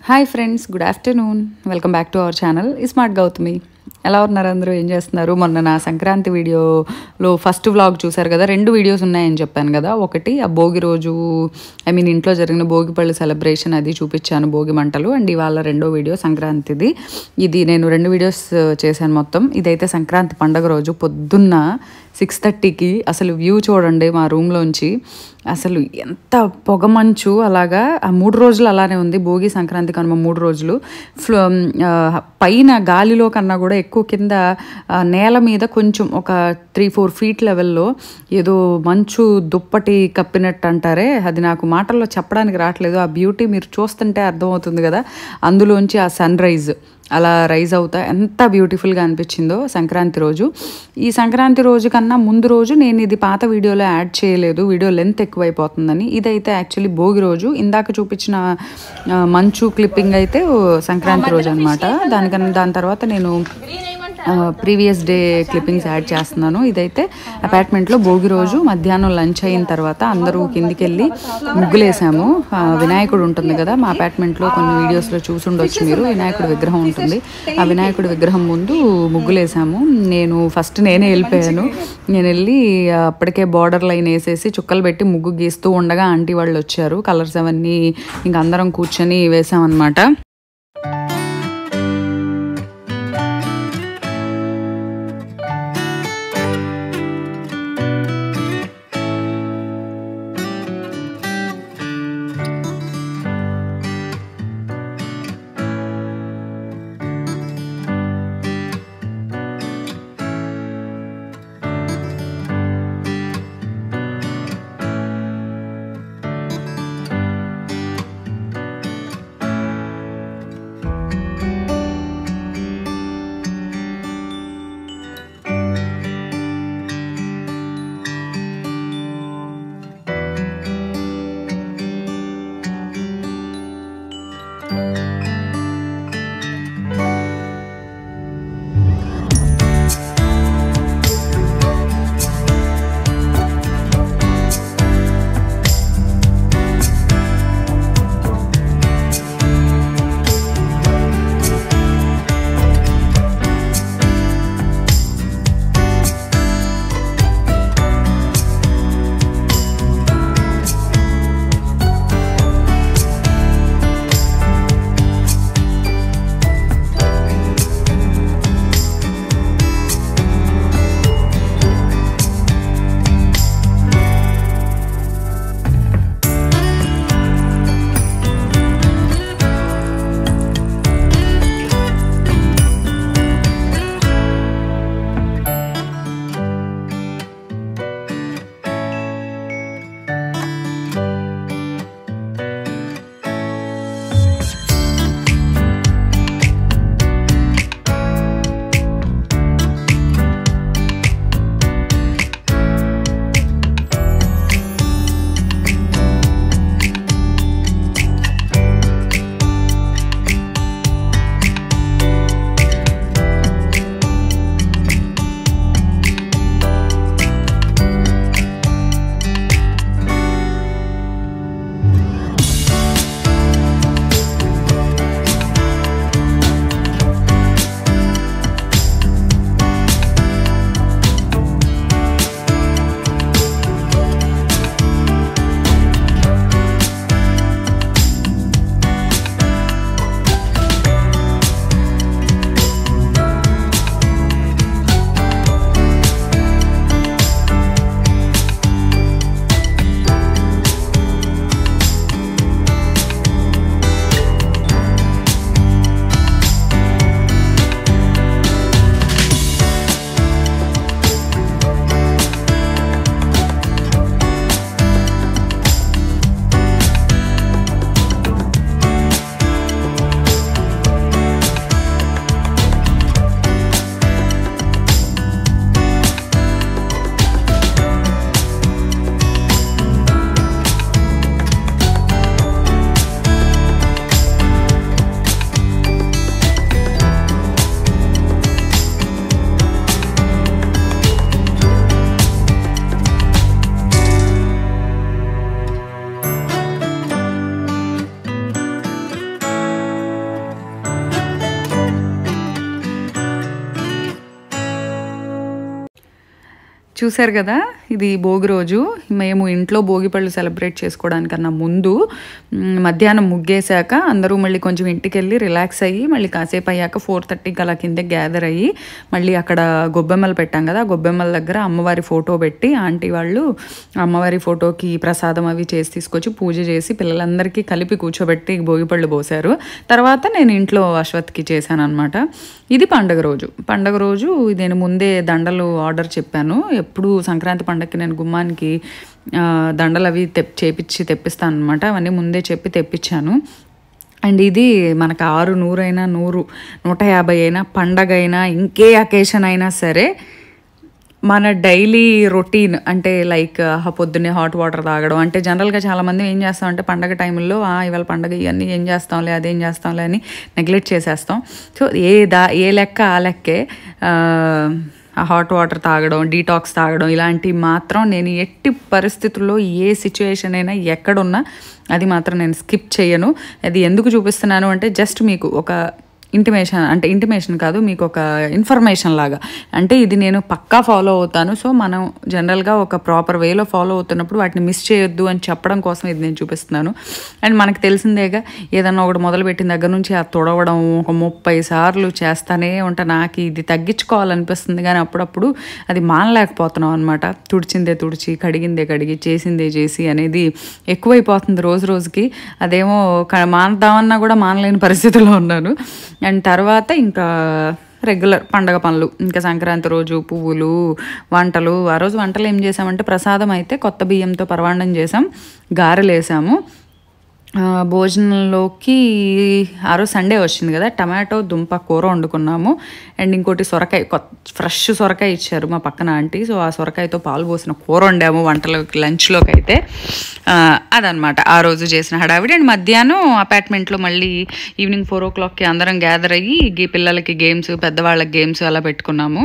hi friends good afternoon welcome back to our channel ఈ smart Gautami ఎలా ఉన్నారు అందరూ ఏం చేస్తున్నారు మొన్న నా సంక్రాంతి వీడియోలో ఫస్ట్ వ్లాగ్ చూశారు కదా రెండు వీడియోస్ ఉన్నాయని చెప్పాను కదా ఒకటి ఆ భోగి రోజు ఐ మీన్ ఇంట్లో జరిగిన భోగి పళ్ళు సెలబ్రేషన్ అది చూపించాను భోగి మంటలు అండ్ ఇవాళ రెండో వీడియో సంక్రాంతిది ఇది నేను రెండు వీడియోస్ చేశాను మొత్తం ఇదైతే సంక్రాంతి పండగ రోజు పొద్దున్న సిక్స్ థర్టీకి అసలు వ్యూ చూడండి మా రూమ్లోంచి అసలు ఎంత పొగమంచు అలాగా ఆ మూడు రోజులు అలానే ఉంది భోగి సంక్రాంతి కనుమ మూడు రోజులు ఫ్లో ఆ, పైన గాలిలో కన్నా కూడా ఎక్కువ కింద ఆ, నేల మీద కొంచెం ఒక త్రీ ఫోర్ ఫీట్ లెవెల్లో ఏదో మంచు దుప్పటి కప్పినట్టు అంటారే అది నాకు మాటల్లో చెప్పడానికి రావట్లేదు ఆ బ్యూటీ మీరు చూస్తుంటే అర్థమవుతుంది కదా అందులోంచి ఆ సన్ రైజ్ అలా రైజ్ అవుతా ఎంత బ్యూటిఫుల్గా అనిపించిందో సంక్రాంతి రోజు ఈ సంక్రాంతి రోజు కన్నా ముందు రోజు నేను ఇది పాత వీడియోలో యాడ్ చేయలేదు వీడియో లెంత్ ఎక్కువైపోతుందని ఇదైతే యాక్చువల్లీ భోగి రోజు ఇందాక చూపించిన ఆ, మంచు క్లిప్పింగ్ అయితే ఓ సంక్రాంతి రోజు అనమాట దానికన్నా దాని తర్వాత నేను ప్రీవియస్ డే క్లిప్పింగ్స్ యాడ్ చేస్తున్నాను ఇదైతే అపార్ట్మెంట్లో భోగి రోజు మధ్యాహ్నం లంచ్ అయిన తర్వాత అందరూ కిందికి వెళ్ళి ముగ్గులేసాము ఆ, వినాయకుడు ఉంటుంది కదా మా అపార్ట్మెంట్లో కొన్ని వీడియోస్లో చూసుండొచ్చు మీరు వినాయకుడి విగ్రహం ఉంటుంది ఆ వినాయకుడి విగ్రహం ముందు ముగ్గులేసాము నేను ఫస్ట్ నేనే వెళ్ళిపోయాను నేను వెళ్ళి ఆ, అప్పటికే బార్డర్ లైన్ వేసేసి చుక్కలు పెట్టి ముగ్గు గీస్తూ ఉండగా ఆంటీ వాళ్ళు వచ్చారు కలర్స్ అవన్నీ ఇంక అందరం కూర్చొని వేసామన్నమాట చూశారు కదా ఇది భోగి రోజు మేము ఇంట్లో భోగి పళ్ళు సెలబ్రేట్ చేసుకోవడానికన్నా ముందు మ్, మధ్యాహ్నం ముగ్గేశాక అందరూ మళ్ళీ కొంచెం ఇంటికి వెళ్ళి రిలాక్స్ అయ్యి మళ్ళీ కాసేపు అయ్యాక ఫోర్ థర్టీకి అలా కింద గ్యాదర్ అయ్యి మళ్ళీ అక్కడ గొబ్బెమ్మలు పెట్టాం కదా ఆ గొబ్బెమ్మల దగ్గర అమ్మవారి ఫోటో పెట్టి ఆంటీ వాళ్ళు అమ్మవారి ఫోటోకి ప్రసాదం అవి చేసి తీసుకొచ్చి పూజ చేసి పిల్లలందరికీ కలిపి కూర్చోబెట్టి భోగిపళ్ళు పోసారు తర్వాత నేను ఇంట్లో అశ్వత్కి చేశాను అనమాట ఇది పండగ రోజు పండగ రోజు నేను ముందే దండలు ఆర్డర్ చెప్పాను ఎప్పుడు సంక్రాంతి పండగకి నేను గుమ్మానికి ఆ, దండలు అవి తెప్ చేపించి తెప్పిస్తాను అనమాట అవన్నీ ముందే చెప్పి తెప్పించాను అండ్ ఇది మనకు ఆరు నూరైనా నూరు నూట యాభై అయినా పండగ అయినా ఇంకే అకేషన్ అయినా సరే మన డైలీ రొటీన్ అంటే లైక్ ఆ పొద్దున్నే హాట్ వాటర్ తాగడం అంటే జనరల్గా చాలామంది ఏం చేస్తాం అంటే పండగ టైంలో "ఆ, ఇవాళ పండగ ఇవన్నీ ఏం చేస్తాంలే అదేం చేస్తాంలే అని నెగ్లెక్ట్ చేసేస్తాం సో ఏ దా ఏ లెక్క ఆ లెక్కే ఆ, ఆ హాట్ వాటర్ తాగడం డీటాక్స్ తాగడం ఇలాంటివి మాత్రం నేను ఎట్టి పరిస్థితుల్లో ఏ సిచ్యువేషన్ అయినా ఎక్కడున్నా అది మాత్రం నేను స్కిప్ చేయను అది ఎందుకు చూపిస్తున్నాను అంటే జస్ట్ మీకు ఒక ఇంటిమేషన్ అంటే ఇంటిమేషన్ కాదు మీకు ఒక ఇన్ఫర్మేషన్ లాగా అంటే ఇది నేను పక్కా ఫాలో అవుతాను సో మనం జనరల్గా ఒక ప్రాపర్ వేలో ఫాలో అవుతున్నప్పుడు వాటిని మిస్ చేయొద్దు అని చెప్పడం కోసం ఇది నేను చూపిస్తున్నాను అండ్ మనకు తెలిసిందేగా ఏదన్నా ఒకటి మొదలుపెట్టిన దగ్గర నుంచి ఆ తొడవడం ఒక ముప్పై సార్లు చేస్తానే ఉంటా నాకు ఇది తగ్గించుకోవాలనిపిస్తుంది కానీ అప్పుడప్పుడు అది మానలేకపోతున్నాం అనమాట తుడిచిందే తుడిచి కడిగిందే కడిగి చేసిందే చేసి అనేది ఎక్కువైపోతుంది రోజు రోజుకి అదేమో క- మానదామన్నా కూడా మానలేని పరిస్థితిలో ఉన్నాను అండ్ తర్వాత ఇంకా రెగ్యులర్ పండగ పనులు ఇంకా సంక్రాంతి రోజు పువ్వులు వంటలు ఆ రోజు వంటలు ఏం చేసామంటే ప్రసాదం అయితే కొత్త బియ్యంతో పరవాండం చేసాం గారెలు వేసాము ఆ, భోజనంలోకి ఆ రోజు సండే వచ్చింది కదా టమాటో దుంప కూర వండుకున్నాము అండ్ ఇంకోటి సొరకాయ కొత్త ఫ్రెష్ సొరకాయ ఇచ్చారు మా పక్కన ఆంటీ సో ఆ సొరకాయతో పాలు పోసిన కూర వండాము వంటలోకి లంచ్లోకి అయితే ఆ, అదనమాట ఆ రోజు చేసిన హడావిడి అండ్ మధ్యాహ్నం అపార్ట్మెంట్లో మళ్ళీ ఈవినింగ్ ఫోర్ ఓ క్లాక్కి అందరం గ్యాదర్ అయ్యి గీ పిల్లలకి గేమ్స్ పెద్దవాళ్ళకి గేమ్స్ అలా పెట్టుకున్నాము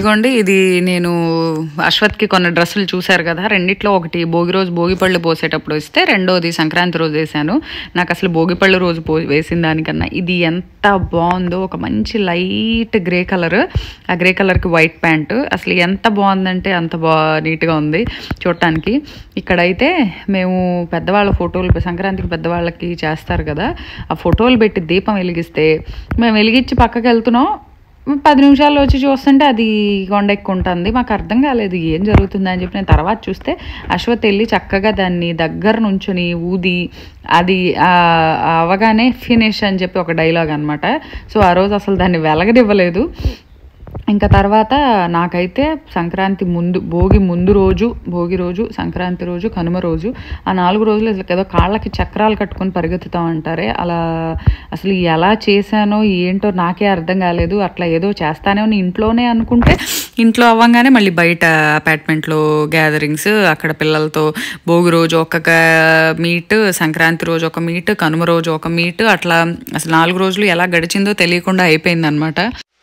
ఇదిగోండి ఇది నేను అశ్వత్కి కొన్ని డ్రెస్సులు చూశారు కదా రెండిట్లో ఒకటి భోగి రోజు భోగి పళ్ళు పోసేటప్పుడు ఇస్తే రెండోది సంక్రాంతి రోజు వేసాను నాకు అసలు భోగి పళ్ళు రోజు పో వేసిన దానికన్నా ఇది ఎంత బాగుందో ఒక మంచి లైట్ గ్రే కలర్ ఆ గ్రే కలర్కి వైట్ ప్యాంట్ అసలు ఎంత బాగుందంటే అంత బా నీట్గా ఉంది చూడటానికి ఇక్కడైతే మేము పెద్దవాళ్ళ ఫోటోలు సంక్రాంతికి పెద్దవాళ్ళకి చేస్తారు కదా ఆ ఫోటోలు పెట్టి దీపం వెలిగిస్తే మేము వెలిగించి పక్కకి వెళ్తున్నాం పది నిమిషాల్లో వచ్చి చూస్తుంటే అది కొండెక్కుంటుంది మాకు అర్థం కాలేదు ఏం జరుగుతుంది అని చెప్పి నేను తర్వాత చూస్తే అశ్వత్ వెళ్ళి చక్కగా దాన్ని దగ్గర నుంచుని ఊది అది ఆ, ఆ అవగానే ఫినిష్ అని చెప్పి ఒక డైలాగ్ అనమాట సో ఆ రోజు అసలు దాన్ని వెలగనివ్వలేదు ఇంకా తర్వాత నాకైతే సంక్రాంతి ముందు భోగి ముందు రోజు భోగి రోజు సంక్రాంతి రోజు కనుమ రోజు ఆ నాలుగు రోజులు అసలు ఏదో కాళ్ళకి చక్రాలు కట్టుకొని పరిగెత్తుతాం అంటారే అలా అసలు ఎలా చేశానో ఏంటో నాకే అర్థం కాలేదు అట్లా ఏదో చేస్తానే అని ఇంట్లోనే అనుకుంటే ఇంట్లో అవ్వగానే మళ్ళీ బయట అపార్ట్మెంట్లో గ్యాదరింగ్స్ అక్కడ పిల్లలతో భోగి రోజు ఒక్కొక్క మీట్ సంక్రాంతి రోజు ఒక మీట్ కనుమ రోజు ఒక మీట్ అట్లా అసలు నాలుగు రోజులు ఎలా గడిచిందో తెలియకుండా అయిపోయింది అనమాట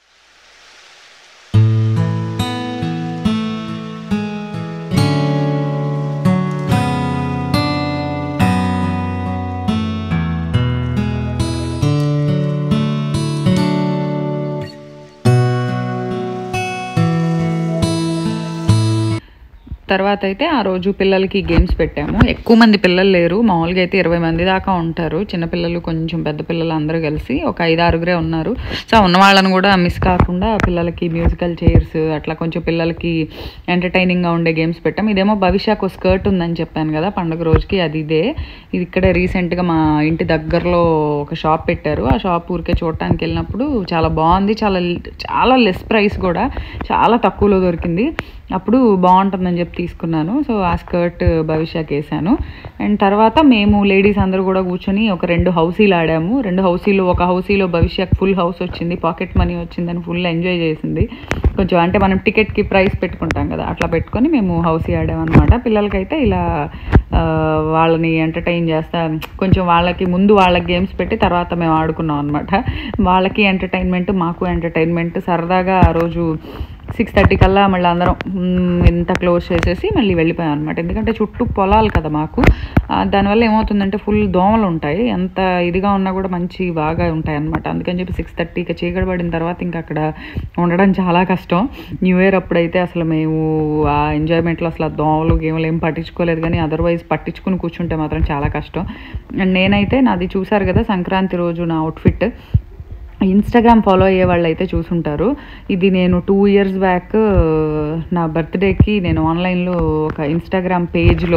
తర్వాత అయితే ఆ రోజు పిల్లలకి గేమ్స్ పెట్టాము ఎక్కువ మంది పిల్లలు లేరు మామూలుగా అయితే ఇరవై మంది దాకా ఉంటారు చిన్నపిల్లలు కొంచెం పెద్ద పిల్లలు అందరూ కలిసి ఒక ఐదు ఆరుగురే ఉన్నారు సో ఉన్న వాళ్ళని కూడా మిస్ కాకుండా పిల్లలకి మ్యూజికల్ చైర్స్ అట్లా కొంచెం పిల్లలకి ఎంటర్టైనింగ్గా ఉండే గేమ్స్ పెట్టాం ఇదేమో భవిష్యకు స్కర్ట్ ఉందని చెప్పాను కదా పండుగ రోజుకి అది ఇదే ఇది ఇక్కడే రీసెంట్గా మా ఇంటి దగ్గరలో ఒక షాప్ పెట్టారు ఆ షాప్ ఊరికే చూడటానికి వెళ్ళినప్పుడు చాలా బాగుంది చాలా చాలా లెస్ ప్రైస్ కూడా చాలా తక్కువలో దొరికింది అప్పుడు బాగుంటుందని చెప్పి తీసుకున్నాను సో ఆ స్కర్ట్ భవిష్యకి వేసాను అండ్ తర్వాత మేము లేడీస్ అందరూ కూడా కూర్చొని ఒక రెండు హౌసీలు ఆడాము రెండు హౌసీలు ఒక హౌసీలో భవిష్యక్ ఫుల్ హౌస్ వచ్చింది పాకెట్ మనీ వచ్చిందని ఫుల్ ఎంజాయ్ చేసింది కొంచెం అంటే మనం టికెట్కి ప్రైస్ పెట్టుకుంటాం కదా అట్లా పెట్టుకొని మేము హౌసీ ఆడామన్నమాట పిల్లలకైతే ఇలా ఆ, వాళ్ళని ఎంటర్టైన్ చేస్తా కొంచెం వాళ్ళకి ముందు వాళ్ళకి గేమ్స్ పెట్టి తర్వాత మేము ఆడుకున్నాం అనమాట వాళ్ళకి ఎంటర్టైన్మెంట్ మాకు ఎంటర్టైన్మెంట్ సరదాగా ఆ రోజు సిక్స్ థర్టీ కల్లా మళ్ళీ అందరం మ్, ఇంత క్లోజ్ చేసేసి మళ్ళీ వెళ్ళిపోయాం అనమాట ఎందుకంటే చుట్టూ పొలాలు కదా మాకు ఆ, దానివల్ల ఏమవుతుందంటే ఫుల్ దోమలు ఉంటాయి ఎంత ఇదిగా ఉన్నా కూడా మంచి బాగా ఉంటాయి అనమాట అందుకని చెప్పి సిక్స్ థర్టీకి చీకటి పడిన తర్వాత ఇంకా అక్కడ ఉండడం చాలా కష్టం న్యూ ఇయర్ అప్పుడైతే అసలు మేము ఆ ఎంజాయ్మెంట్లో అసలు ఆ దోమలు గేములు ఏం పట్టించుకోలేదు కానీ అదర్వైజ్ పట్టించుకుని కూర్చుంటే మాత్రం చాలా కష్టం అండ్ నేనైతే నాది చూసారు కదా సంక్రాంతి రోజు నా అవుట్ఫిట్ ఇన్స్టాగ్రామ్ ఫాలో అయ్యే వాళ్ళు అయితే చూసుంటారు ఇది నేను టూ ఇయర్స్ బ్యాక్ నా బర్త్డేకి నేను ఆన్లైన్లో ఒక ఇన్స్టాగ్రామ్ పేజ్లో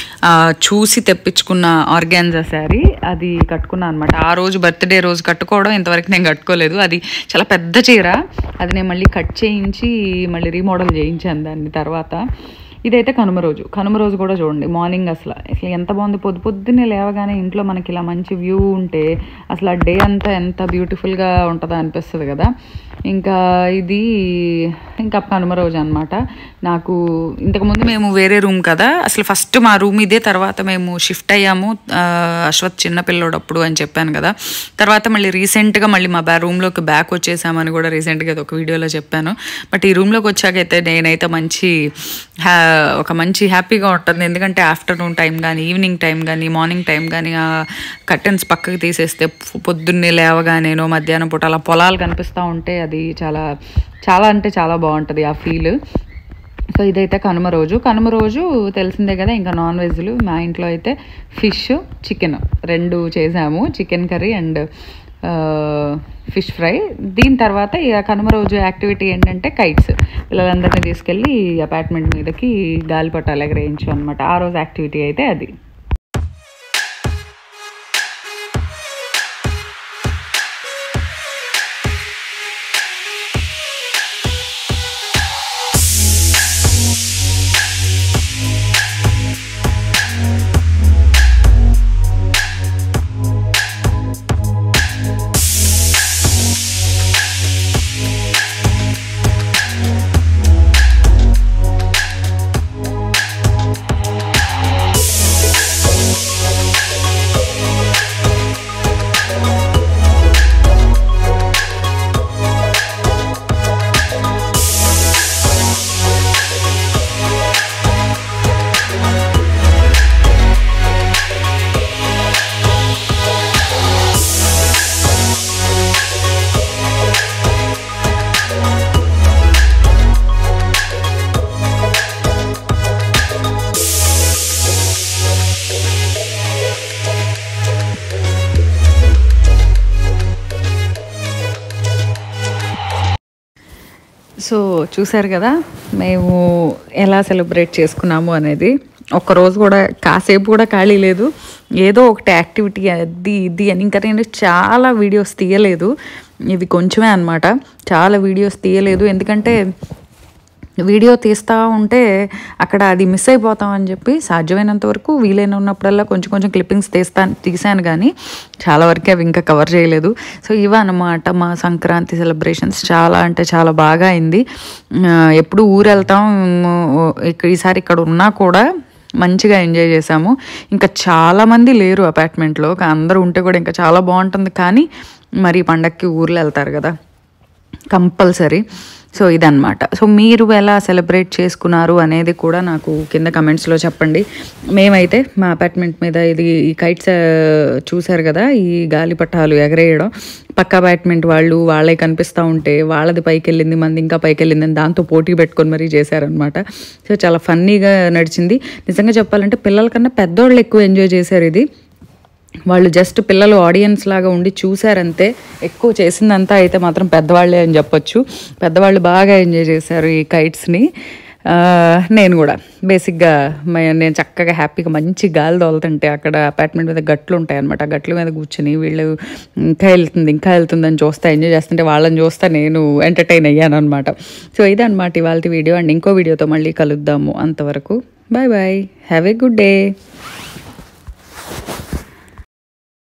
చూసి తెప్పించుకున్న ఆర్గాన్జా శారీ అది కట్టుకున్నాను అనమాట ఆ రోజు బర్త్డే రోజు కట్టుకోవడం ఇంతవరకు నేను కట్టుకోలేదు అది చాలా పెద్ద చీర అది నేను మళ్ళీ కట్ చేయించి మళ్ళీ రీమోడల్ చేయించాను దాన్ని తర్వాత ఇదైతే కనుమ రోజు కనుమ రోజు కూడా చూడండి మార్నింగ్ అసలు అసలు ఎంత బాగుంది పొద్దు పొద్దున్నే లేవగానే ఇంట్లో మనకి ఇలా మంచి వ్యూ ఉంటే అసలు ఆ డే అంతా ఎంత బ్యూటిఫుల్గా ఉంటుందో అనిపిస్తుంది కదా ఇంకా ఇది ఇంకా కనుమ రోజు అనమాట నాకు ఇంతకుముందు మేము వేరే రూమ్ కదా అసలు ఫస్ట్ మా రూమ్ ఇదే తర్వాత మేము షిఫ్ట్ అయ్యాము ఆ, అశ్వత్ చిన్న పిల్లోడప్పుడు అని చెప్పాను కదా తర్వాత మళ్ళీ రీసెంట్గా మళ్ళీ మా బ్యా రూమ్లోకి బ్యాక్ వచ్చేసామని కూడా రీసెంట్గా ఒక వీడియోలో చెప్పాను బట్ ఈ రూమ్లోకి వచ్చాకైతే నేనైతే మంచి హ్యా ఒక మంచి హ్యాపీగా ఉంటుంది ఎందుకంటే ఆఫ్టర్నూన్ టైం కానీ ఈవినింగ్ టైం కానీ మార్నింగ్ టైం కానీ ఆ కర్టెన్స్ పక్కకి తీసేస్తే పొ- పొద్దున్నే లేవగానేనో మధ్యాహ్నం పూట అలా పొలాలు కనిపిస్తూ ఉంటే అది చాలా చాలా అంటే చాలా బాగుంటుంది ఆ ఫీల్ సో ఇదైతే కనుమ రోజు కనుమ రోజు తెలిసిందే కదా ఇంకా నాన్ వెజ్లు మా ఇంట్లో అయితే ఫిష్ చికెన్ రెండు చేసాము chicken curry and fish fry దీని తర్వాత ఇక కనుమ రోజు యాక్టివిటీ ఏంటంటే కైట్స్ పిల్లలందరినీ తీసుకెళ్ళి అపార్ట్మెంట్ మీదకి గాలిపటాలు ఎగరేయించు అనమాట ఆ రోజు యాక్టివిటీ అయితే అది సో చూసారు కదా మేము ఎలా సెలబ్రేట్ చేసుకున్నాము అనేది ఒక్కరోజు కూడా కాసేపు కూడా ఖాళీ లేదు ఏదో ఒకటి యాక్టివిటీ అది ఇది అని ఇంకా నేను చాలా వీడియోస్ తీయలేదు ఇవి కొంచెమే అనమాట చాలా వీడియోస్ తీయలేదు ఎందుకంటే వీడియో తీస్తూ ఉంటే అక్కడ అది మిస్ అయిపోతాం అని చెప్పి సాధ్యమైనంత వరకు వీలైన ఉన్నప్పుడల్లా కొంచెం కొంచెం క్లిప్పింగ్స్ తీస్తాను తీసాను కానీ చాలా వరకు అవి ఇంకా కవర్ చేయలేదు సో ఇవన్నమాట మా సంక్రాంతి సెలబ్రేషన్స్ చాలా అంటే చాలా బాగా అయింది ఆ, ఎప్పుడు ఊరు వెళ్తాం ఇక్కడ ఈసారి ఇక్కడ ఉన్నా కూడా మంచిగా ఎంజాయ్ చేసాము ఇంకా చాలామంది లేరు అపార్ట్మెంట్లో అందరూ ఉంటే కూడా ఇంకా చాలా బాగుంటుంది కానీ మరి ఈ పండక్కి ఊర్లో వెళ్తారు కదా కంపల్సరీ సో ఇదన్నమాట సో మీరు ఎలా సెలబ్రేట్ చేసుకున్నారు అనేది కూడా నాకు కింద కమెంట్స్లో చెప్పండి మేమైతే మా అపార్ట్మెంట్ మీద ఇది ఈ కైట్స్ చూశారు కదా ఈ గాలిపటాలు ఎగరేయడం పక్క అపార్ట్మెంట్ వాళ్ళు వాళ్ళే కనిపిస్తూ ఉంటే వాళ్ళది పైకి వెళ్ళింది మంది ఇంకా పైకి వెళ్ళింది అని దాంతో పోటీ పెట్టుకొని మరీ చేశారనమాట సో చాలా ఫన్నీగా నడిచింది నిజంగా చెప్పాలంటే పిల్లల కన్నా పెద్దోళ్ళు ఎక్కువ ఎంజాయ్ చేశారు ఇది వాళ్ళు జస్ట్ పిల్లలు ఆడియన్స్ లాగా ఉండి చూసారంతే ఎక్కువ చేసిందంతా అయితే మాత్రం పెద్దవాళ్ళే అని చెప్పొచ్చు పెద్దవాళ్ళు బాగా ఎంజాయ్ చేశారు ఈ కైట్స్ని ఆ, నేను కూడా బేసిక్గా మే- నేను చక్కగా హ్యాపీగా మంచి గాలి తోలుతుంటే అక్కడ అపార్ట్మెంట్ మీద గట్లు ఉంటాయి అనమాట ఆ గట్ల మీద కూర్చుని వీళ్ళు ఇంకా వెళ్తుంది ఇంకా వెళ్తుంది అని చూస్తా ఎంజాయ్ చేస్తుంటే వాళ్ళని చూస్తా నేను ఎంటర్టైన్ అయ్యాను అనమాట సో ఇదన్నమాట ఇవాళ వీడియో అండ్ ఇంకో వీడియోతో మళ్ళీ కలుద్దాము అంతవరకు bye bye have a good day